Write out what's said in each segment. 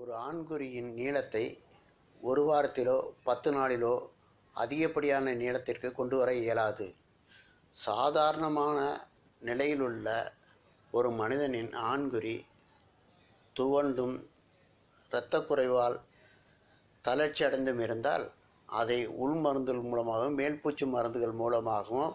ஒரு ஆண்குறியின் நீளத்தை ஒரு வாரத்திலோ பத்து நாளிலோ அதிகப்படியான நீளத்திற்கு கொண்டு வர இயலாது சாதாரணமான நிலையிலுள்ள ஒரு மனிதனின் ஆண்குறி துவண்டும் இரத்தக் குறைவால் தளர்ச்சி அடைந்தும் இருந்தால் அதை உள் மருந்துகள் மூலமாகவும் மேல்பூச்சு மருந்துகள் மூலமாகவும்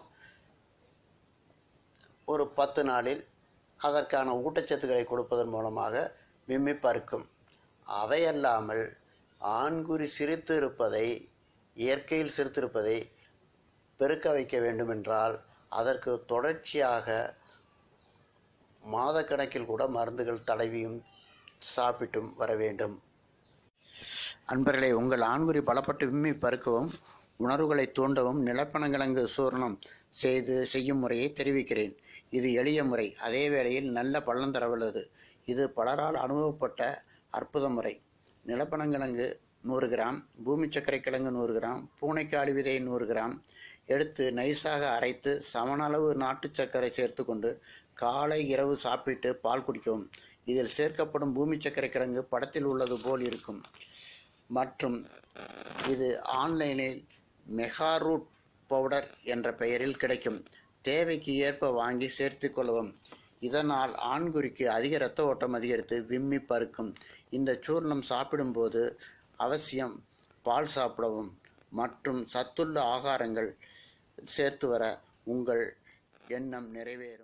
ஒரு பத்து நாளில் அதற்கான ஊட்டச்சத்துக்களை கொடுப்பதன் மூலமாக விம்மி பருக்கும் அவையல்லாமல் ஆண்குறி சிரித்து இருப்பதை இயற்கையில் சிரித்திருப்பதை பெருக்க வைக்க வேண்டுமென்றால் அதற்கு தொடர்ச்சியாக மாதக்கணக்கில் கூட மருந்துகள் தடவியும் சாப்பிட்டும் வர வேண்டும் அன்பர்களே உங்கள் ஆண்குறி பலப்பட்டு விம்மி பருக்கவும் உணர்வுகளை தூண்டவும் நிலப்பனங்கிழங்கு சூரணம் செய்து செய்யும் முறையை தெரிவிக்கிறேன் இது எளிய முறை அதே வேளையில் நல்ல பலன் தரவல்லது இது பலரால் அனுபவப்பட்ட அற்புத முறை நிலப்பனங்கிழங்கு நூறு கிராம் பூமி சர்க்கரை கிழங்கு நூறு கிராம் பூனைக்காளி விதை நூறு கிராம் எடுத்து நைஸாக அரைத்து சமனளவு நாட்டு சர்க்கரை சேர்த்து கொண்டு காலை இரவு சாப்பிட்டு பால் குடிக்கவும் இதில் சேர்க்கப்படும் பூமி சர்க்கரை கிழங்கு படத்தில் உள்ளது போல் இருக்கும் மற்றும் இது ஆன்லைனில் மெகா ரூட் பவுடர் என்ற பெயரில் கிடைக்கும் தேவைக்கு ஏற்ப வாங்கி சேர்த்து கொள்ளவும் இதனால் ஆண்குறிக்கு அதிக இரத்த ஓட்டம் அதிகரித்து விம்மி பருக்கும் இந்த சூர்ணம் சாப்பிடும்போது அவசியம் பால் சாப்பிடவும் மற்றும் சத்துள்ள ஆகாரங்கள் சேர்த்து வர உங்கள் எண்ணம் நிறைவேறும்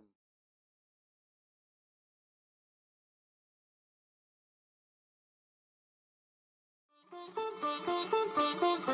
Thank you.